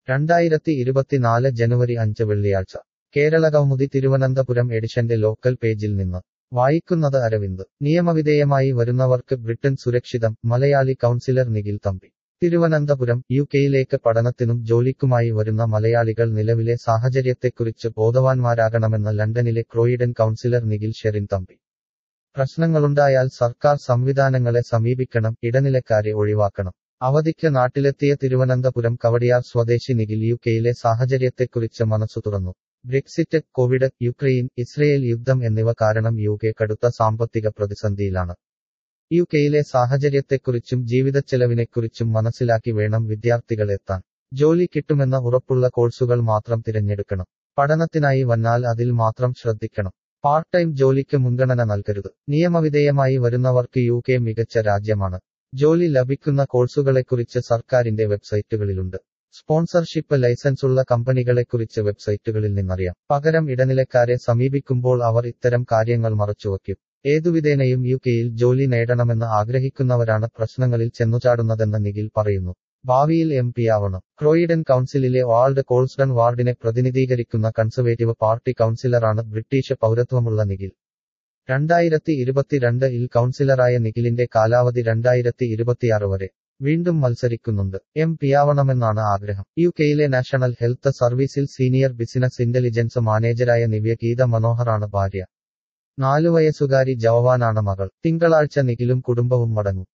രണ്ടായിരത്തി ഇരുപത്തിനാല് ജനുവരി അഞ്ച് വെള്ളിയാഴ്ച കേരള കൗമുദി തിരുവനന്തപുരം എഡിഷന്റെ ലോക്കൽ പേജിൽ നിന്ന് വായിക്കുന്നത് അരവിന്ദ് നിയമവിധേയമായി വരുന്നവർക്ക് ബ്രിട്ടൻ സുരക്ഷിതം മലയാളി കൗൺസിലർ നിഖിൽ തമ്പി തിരുവനന്തപുരം യു കെയിലേക്ക് പഠനത്തിനും ജോലിക്കുമായി വരുന്ന മലയാളികൾ നിലവിലെ സാഹചര്യത്തെക്കുറിച്ച് ബോധവാന്മാരാകണമെന്ന് ലണ്ടനിലെ ക്രോയിഡൻ കൗൺസിലർ നിഖിൽ ഷെറിൻ തമ്പി പ്രശ്നങ്ങളുണ്ടായാൽ സർക്കാർ സംവിധാനങ്ങളെ സമീപിക്കണം ഇടനിലക്കാരെ ഒഴിവാക്കണം അവധിക്ക് നാട്ടിലെത്തിയ തിരുവനന്തപുരം കവടിയാർ സ്വദേശി നിഖിൽ യു കെയിലെ സാഹചര്യത്തെക്കുറിച്ച് മനസ്സു തുറന്നു ബ്രെക്സിറ്റ് കോവിഡ് യുക്രൈൻ ഇസ്രയേൽ യുദ്ധം എന്നിവ കാരണം യു കെ കടുത്ത സാമ്പത്തിക പ്രതിസന്ധിയിലാണ് യു കെയിലെ സാഹചര്യത്തെക്കുറിച്ചും ജീവിതച്ചെലവിനെക്കുറിച്ചും മനസ്സിലാക്കി വേണം വിദ്യാർത്ഥികൾ എത്താൻ ജോലി കിട്ടുമെന്ന ഉറപ്പുള്ള കോഴ്സുകൾ മാത്രം തിരഞ്ഞെടുക്കണം പഠനത്തിനായി വന്നാൽ അതിൽ മാത്രം ശ്രദ്ധിക്കണം പാർട്ട് ടൈം ജോലിക്ക് മുൻഗണന നൽകരുത് നിയമവിധേയമായി വരുന്നവർക്ക് യു കെ മികച്ച രാജ്യമാണ് ജോലി ലഭിക്കുന്ന കോഴ്സുകളെക്കുറിച്ച് സർക്കാരിന്റെ വെബ്സൈറ്റുകളിലുണ്ട് സ്പോൺസർഷിപ്പ് ലൈസൻസുള്ള കമ്പനികളെക്കുറിച്ച് വെബ്സൈറ്റുകളിൽ നിന്നറിയാം പകരം ഇടനിലക്കാരെ സമീപിക്കുമ്പോൾ അവർ ഇത്തരം കാര്യങ്ങൾ മറച്ചുവയ്ക്കും ഏതുവിധേനയും യു കെയിൽ ജോലി നേടണമെന്ന് ആഗ്രഹിക്കുന്നവരാണ് പ്രശ്നങ്ങളിൽ ചെന്നുചാടുന്നതെന്ന് നിഖിൽ പറയുന്നു ഭാവിയിൽ എം പിയാവണം ക്രോയിഡൻ കൗൺസിലിലെ വാൾഡ് കോൾസ്ഡൺ വാർഡിനെ പ്രതിനിധീകരിക്കുന്ന കൺസർവേറ്റീവ് പാർട്ടി കൗൺസിലറാണ് ബ്രിട്ടീഷ് പൗരത്വമുള്ള നിഖിൽ രണ്ടായിരത്തി ഇരുപത്തിരണ്ട് ഇൽ കൗൺസിലറായ നിഖിലിന്റെ കാലാവധി രണ്ടായിരത്തി ഇരുപത്തിയാറ് വരെ വീണ്ടും മത്സരിക്കുന്നുണ്ട് എം പിയാവണമെന്നാണ് ആഗ്രഹം യു കെയിലെ നാഷണൽ ഹെൽത്ത് സർവീസിൽ സീനിയർ ബിസിനസ് ഇന്റലിജൻസ് മാനേജരായ നിവ്യ ഗീത മനോഹറാണ് ഭാര്യ നാലു വയസ്സുകാരി ജവാനാണ് മകൾ തിങ്കളാഴ്ച നിഖിലും കുടുംബവും മടങ്ങും